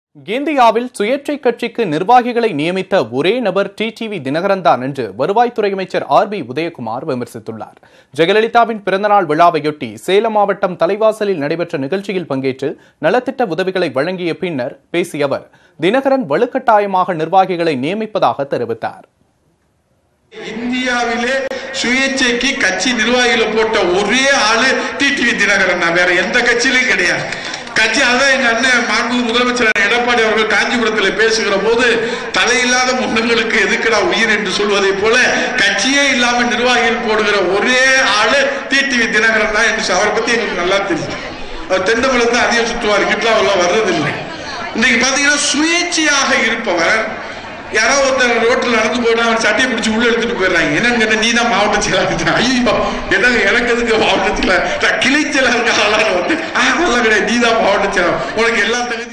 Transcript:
இந்தியாவில் சுயேட்சை கட்சிக்கு நிர்வாகிகளை நியமித்த ஒரே நபர் டிடிவி தினகரன் தான் என்று வருவாய்த்துறை அமைச்சர் ஆர் பி உதயகுமார் விமர்சித்துள்ளார் ஜெயலலிதாவின் பிறந்தநாள் விழாவையொட்டி சேலம் மாவட்டம் தலைவாசலில் நடைபெற்ற நிகழ்ச்சியில் பங்கேற்று நலத்திட்ட உதவிகளை வழங்கிய பின்னர் பேசிய அவர் தினகரன் வலுக்கட்டாயமாக நிர்வாகிகளை நியமிப்பதாக தெரிவித்தார் இந்தியாவிலே சுயேட்சைக்கு கட்சி நிர்வாகிகளை போட்ட ஒரே ஆளு டிடிவி தினகரன் தான். வேற எந்த கட்சியிலும் கிடையாது கட்சி அதான் எங்க அண்ணன் மாண்பு முதலமைச்சர் எடப்பாடி அவர்கள் காஞ்சிபுரத்தில் பேசுகிற போது தலையில்லாத முன்னங்களுக்கு எதுக்குடா உயிர் என்று சொல்வதை போல கட்சியே இல்லாம நிர்வாகிகள் போடுகிற ஒரே ஆளு டிடிவி தினகரன் தான் என்று சொ- அவரை பத்தி எங்களுக்கு நல்லா தெரியும் அவர் தென்னமலத்தை அதிகம் சுற்றுவார் கிட்லாவெல்லாம் வர்றதில்லை இன்னைக்கு பாத்தீங்கன்னா சுயேட்சையாக இருப்பவர் யாரோ ஒருத்தர் ரோட்ல நடந்து போயிட்டு அவன் சட்டையை பிடிச்சி உள்ள எடுத்துட்டு போயிடுறாங்க என்னன்னு கேட்டா நீ தான் மாவட்ட செயலாளர் ஐயோ என்னங்க எனக்கு எதுக்கு மாவட்ட செயலாளர் நான் கிளை செயலாளருக்கு ஆளான வந்து ஆ அதெல்லாம் கிடையாது நீ தான் மாவட்ட செயலாளர் உனக்கு எல்லா தகுதி